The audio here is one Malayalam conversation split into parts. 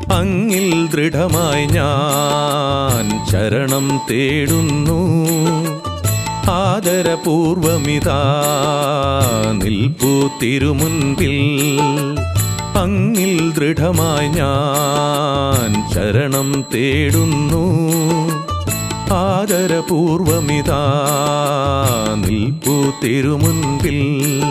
അങ്ങിൽ ദൃഢമായി ഞാൻ ശരണം തേടുന്നു ആദരപൂർവമിതാ നിൽപ്പു തിരുമുൻപിൽ അങ്ങിൽ ദൃഢമായി ഞാൻ ശരണം തേടുന്നു ആദരപൂർവമിതാ നിൽപ്പു തിരുമുൻപിൽ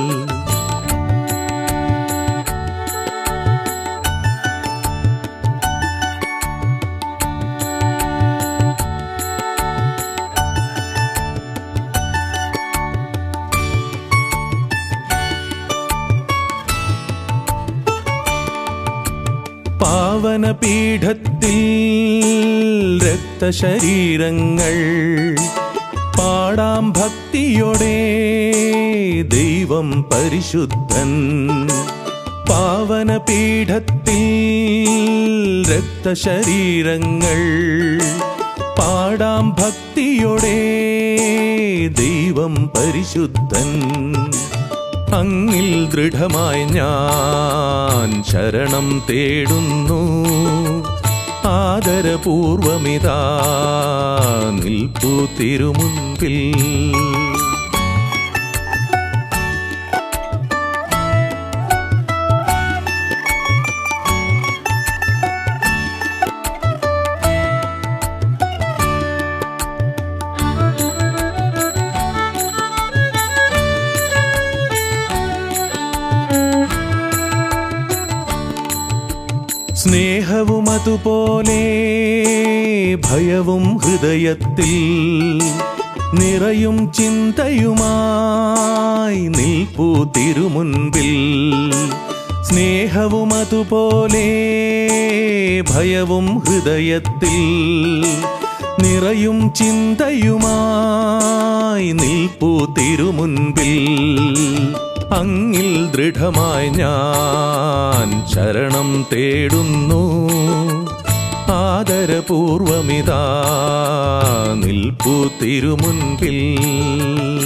പാവനപീഠത്തിൽ രക്തശരീരങ്ങൾ പാടാം ഭക്തിയോടെ ദൈവം പരിശുദ്ധൻ പാവനപീഠത്തിൽ രക്തശരീരങ്ങൾ പാടാം ഭക്തിയോടെ ദൈവം പരിശുദ്ധൻ അങ്ങിൽ ദൃഢമായി ഞാൻ ശരണം തേടുന്നു ആദരപൂർവമിതാ നിൽപ്പു തിരുമുൻപിൽ സ്നേഹവും അതുപോലെ ഭയവും ഹൃദയത്തിൽ നിറയും ചിന്തയുമായി നിൽപ്പു തിരുമുൻപിൽ സ്നേഹവും അതുപോലെ ഭയവും ഹൃദയത്തിൽ നിറയും ചിന്തയുമായി നിൽപ്പു തിരുമുൻപിൽ അങ്ങിൽ ദൃഢമായി ഞാൻ ശരണം തേടുന്നു ആദരപൂർവമിതാ നിൽപ്പു തിരുമുൻപിൽ